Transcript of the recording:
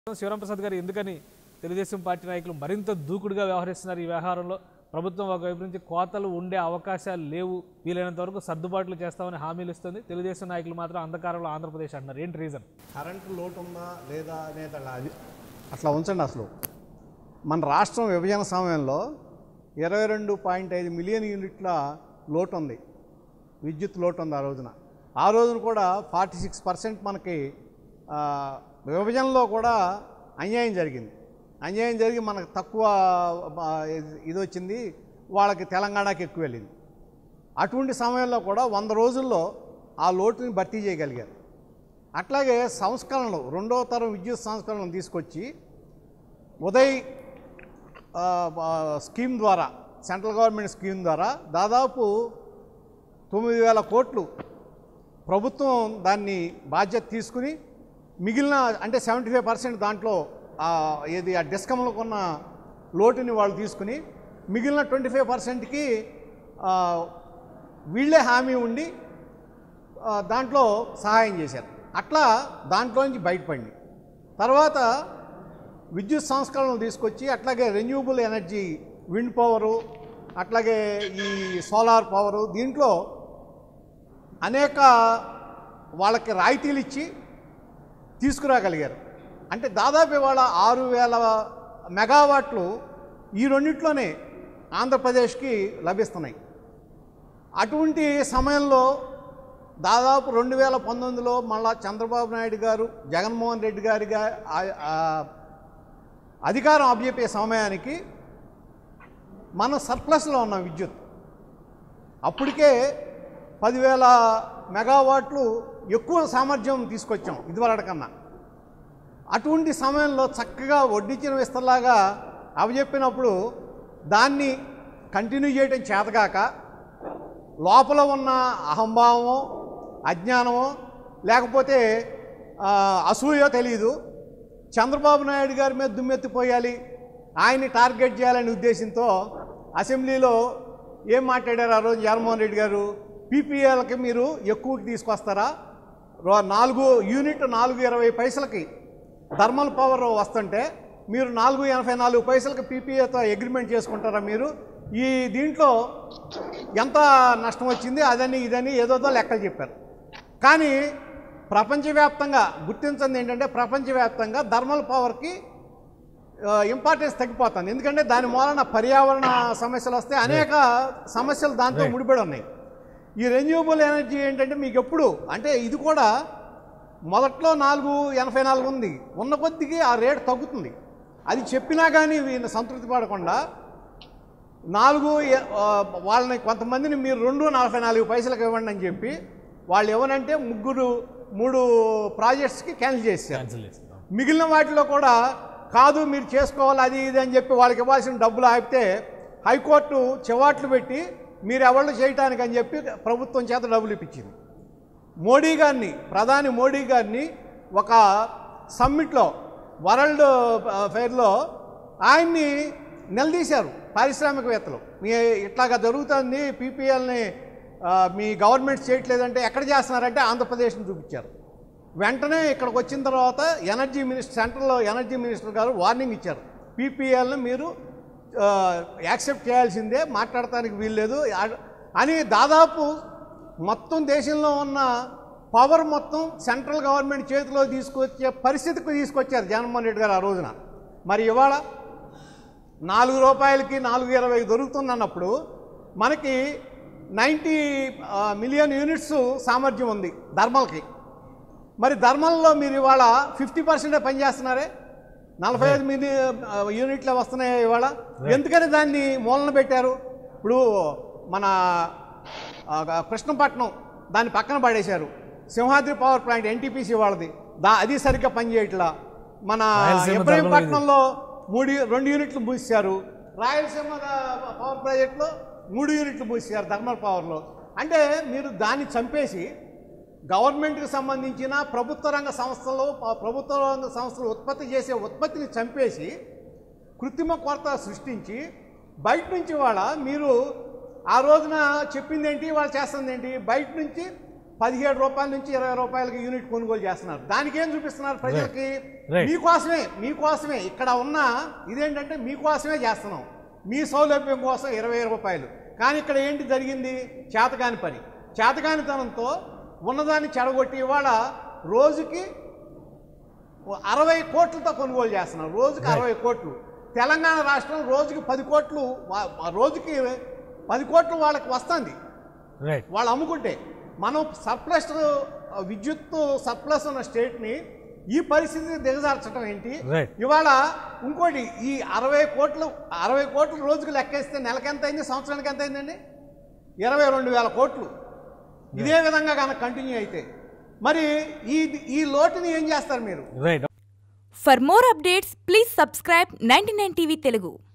శివరాంప్రసాద్ గారు ఎందుకని తెలుగుదేశం పార్టీ నాయకులు మరింత దూకుడుగా వ్యవహరిస్తున్నారు ఈ వ్యవహారంలో ప్రభుత్వం ఒకవైపు నుంచి కోతలు ఉండే అవకాశాలు లేవు వీలైనంత వరకు సర్దుబాట్లు చేస్తామని హామీలు ఇస్తుంది తెలుగుదేశం నాయకులు మాత్రం అంధకారంలో ఆంధ్రప్రదేశ్ అంటున్నారు ఏంటి రీజన్ కరెంటు లోటు ఉందా లేదా అనేది అలా అది అట్లా ఉంచండి అసలు మన రాష్ట్రం విభజన సమయంలో ఇరవై రెండు పాయింట్ ఐదు మిలియన్ యూనిట్ల లోటు ఉంది విద్యుత్ లోటు ఉంది ఆ రోజున ఆ రోజున కూడా ఫార్టీ సిక్స్ పర్సెంట్ మనకి ఆ, విభజనలో కూడా అన్యాయం జరిగింది అన్యాయం జరిగి మనకు తక్కువ ఆ, ఇది వచ్చింది వాళ్ళకి తెలంగాణకి ఎక్కువ వెళ్ళింది అటువంటి సమయంలో కూడా వంద రోజుల్లో ఆ లోటుని భర్తీ చేయగలిగారు అట్లాగే సంస్కరణలు రెండో తరం విద్యుత్ సంస్కరణలు తీసుకొచ్చి ఉదయ్ ఆ, ఆ, స్కీమ్ ద్వారా సెంట్రల్ గవర్నమెంట్ స్కీమ్ ద్వారా దాదాపు తొమ్మిది వేల కోట్లు ప్రభుత్వం దాన్ని బాధ్యత తీసుకుని మిగిలిన అంటే సెవెంటీ ఫైవ్ పర్సెంట్ దాంట్లో ఆ, ఏది ఆ డిస్కమ్లకు ఉన్న లోటుని వాళ్ళు తీసుకుని మిగిలిన ట్వంటీ ఫైవ్ పర్సెంట్కి వీళ్ళే హామీ ఉండి ఆ, దాంట్లో సహాయం చేశారు అట్లా దాంట్లో నుంచి బయటపడింది తర్వాత విద్యుత్ సంస్కరణలు తీసుకొచ్చి అట్లాగే రెన్యూబుల్ ఎనర్జీ విండ్ పవరు అట్లాగే ఈ సోలార్ పవరు దీంట్లో అనేక వాళ్ళకి రాయితీలు ఇచ్చి తీసుకురాగలిగారు అంటే దాదాపు ఇవాళ ఆరు వేల మెగావాట్లు ఈ రెండిట్లోనే ఆంధ్రప్రదేశ్కి లభిస్తున్నాయి అటువంటి సమయంలో దాదాపు రెండు వేల పంతొమ్మిదిలో మళ్ళా చంద్రబాబు నాయుడు గారు జగన్మోహన్ రెడ్డి గారిగా ఆ- ఆ అధికారం అప్పచెప్పే సమయానికి మనం సర్ప్లస్లో ఉన్నాం విద్యుత్ అప్పటికే పదివేల మెగావాట్లు ఎక్కువ సామర్థ్యం తీసుకొచ్చాం ఇదివరకటి కన్నా అటువంటి సమయంలో చక్కగా వడ్డించిన విస్తలాగా అవజెప్పినప్పుడు దాన్ని కంటిన్యూ చేయడం చేతగాక లోపల ఉన్న అహంభావమో అజ్ఞానమో లేకపోతే ఆ, అసూయో తెలియదు చంద్రబాబు నాయుడు గారి మీద దుమ్మెత్తిపోయాలి ఆయన్ని టార్గెట్ చేయాలనే ఉద్దేశంతో అసెంబ్లీలో ఏం మాట్లాడారు ఆ రోజు జగన్మోహన్ రెడ్డి గారు పీపీఎల్కి మీరు ఎక్కువకి తీసుకొస్తారా రో- నాలుగు యూనిట్ నాలుగు ఇరవై పైసలకి థర్మల్ పవర్ వస్తుంటే మీరు నాలుగు ఎనభై నాలుగు పైసలకి పీపీఏతో అగ్రిమెంట్ చేసుకుంటారా మీరు ఈ దీంట్లో ఎంత నష్టం వచ్చింది అదని ఇదని ఏదోదో లెక్కలు చెప్పారు కానీ ప్రపంచవ్యాప్తంగా గుర్తించింది ఏంటంటే ప్రపంచవ్యాప్తంగా థర్మల్ పవర్కి ఇంపార్టెన్స్ తగ్గిపోతుంది ఎందుకంటే దాని మూలన పర్యావరణ సమస్యలు వస్తే అనేక సమస్యలు దాంతో ముడిపడి ఉన్నాయి ఈ రెన్యూబుల్ ఎనర్జీ ఏంటంటే మీకు ఎప్పుడు అంటే ఇది కూడా మొదట్లో నాలుగు ఎనభై నాలుగు ఉంది ఉన్న కొద్దికి ఆ రేటు తగ్గుతుంది అది చెప్పినా కానీ వీళ్ళని సంతృప్తి పడకుండా నాలుగు ఎ- ఆ, వాళ్ళని కొంతమందిని మీరు రెండు నలభై నాలుగు పైసలకు ఇవ్వండి అని చెప్పి వాళ్ళు ఇవ్వనంటే ముగ్గురు మూడు ప్రాజెక్ట్స్కి క్యాన్సిల్ చేశారు క్యాన్సిల్ చేస్తాం మిగిలిన వాటిలో కూడా కాదు మీరు చేసుకోవాలి అది ఇది అని చెప్పి వాళ్ళకి ఇవ్వాల్సిన డబ్బులు ఆపితే హైకోర్టు చివాట్లు పెట్టి మీరు ఎవరు చేయటానికి అని చెప్పి ప్రభుత్వం చేత డబ్బులు ఇప్పించింది మోడీ గారిని ప్రధాని మోడీ గారిని ఒక సమ్మిట్లో వరల్డ్ ఆ, ఫెయిర్లో ఆయన్ని నిలదీశారు పారిశ్రామికవేత్తలు మీ ఇట్లాగా జరుగుతుంది పీపీఎల్ని మీ గవర్నమెంట్ చేయట్లేదంటే ఎక్కడ చేస్తున్నారంటే ఆంధ్రప్రదేశ్ని చూపించారు వెంటనే ఇక్కడికి వచ్చిన తర్వాత energy minister central energy minister గారు వార్నింగ్ ఇచ్చారు పీపీఎల్ని మీరు ఆ, యాక్సెప్ట్ చేయాల్సిందే మాట్లాడటానికి వీల్లేదు ఆ- అని దాదాపు మొత్తం దేశంలో ఉన్న పవర్ మొత్తం సెంట్రల్ గవర్నమెంట్ చేతిలో తీసుకొచ్చే పరిస్థితికి తీసుకొచ్చారు జగన్మోహన్ రెడ్డి గారు ఆ రోజున మరి ఇవాళ నాలుగు రూపాయలకి నాలుగు ఇరవై దొరుకుతుందన్నప్పుడు మనకి నైంటీ మిలియన్ యూనిట్స్ సామర్థ్యం ఉంది ధర్మల్కి మరి ధర్మల్లో మీరు ఇవాళ ఫిఫ్టీ పర్సెంటే పనిచేస్తున్నారే నలభై ఐదు మిలి ఆ, యూనిట్లే వస్తున్నాయి ఇవాళ ఎందుకని దాన్ని మూలన పెట్టారు ఇప్పుడు మన ఆ, కృష్ణపట్నం దాన్ని పక్కన పడేశారు సింహాద్రి పవర్ ప్లాంట్ ఎన్టీపీసీ వాళ్ళది దా అది సరిగ్గా పనిచేయట్లా మన రాయలసీమ ఇబ్రహీంపట్నంలో మూడు రెండు యూనిట్లు మూసారు రాయలసీమ పవర్ ప్రాజెక్టులో మూడు యూనిట్లు మూసారు థర్మల్ పవర్లో అంటే మీరు దాన్ని చంపేసి గవర్నమెంట్కి సంబంధించిన ప్రభుత్వ రంగ సంస్థలు ప- ప్రభుత్వ రంగ సంస్థలు ఉత్పత్తి చేసే ఉత్పత్తిని చంపేసి కృత్రిమ కొరత సృష్టించి బయట నుంచి వాళ్ళ మీరు ఆ రోజున చెప్పింది ఏంటి వాళ్ళు చేస్తుంది ఏంటి బయట నుంచి పదిహేడు రూపాయల నుంచి ఇరవై రూపాయలకి యూనిట్ కొనుగోలు చేస్తున్నారు దానికి ఏం చూపిస్తున్నారు ప్రజలకి Right. మీకోసమే మీకోసమే ఇక్కడ ఉన్న ఇదేంటంటే మీకోసమే చేస్తున్నాం మీ సౌలభ్యం కోసం ఇరవై రూపాయలు కానీ ఇక్కడ ఏంటి జరిగింది చేతకాని పని చేతకానితనంతో ఉన్నదాన్ని చెడగొట్టి ఇవాళ రోజుకి అరవై కోట్లతో కొనుగోలు చేస్తున్నారు రోజుకి అరవై కోట్లు తెలంగాణ రాష్ట్రం రోజుకి పది కోట్లు వా- రోజుకి పది కోట్లు వాళ్ళకి వస్తుంది రైట్ వాళ్ళు అమ్ముకుంటే మనం సర్ప్లస్ విద్యుత్ సర్ప్లస్ ఉన్న స్టేట్ని ఈ పరిస్థితిని దిగజార్చడం ఏంటి Right. ఇవాళ ఇంకోటి ఈ అరవై కోట్లు అరవై కోట్లు రోజుకు లెక్కేస్తే నెలకి ఎంత అయింది సంవత్సరానికి ఎంత అయిందండి ఇరవై రెండు వేల కోట్లు ఇదే విధంగా కనుక కంటిన్యూ అయితే మరి ఈ ఈ లోటుని ఏం చేస్తారు మీరు right For more updates, please subscribe 99 TV Telugu.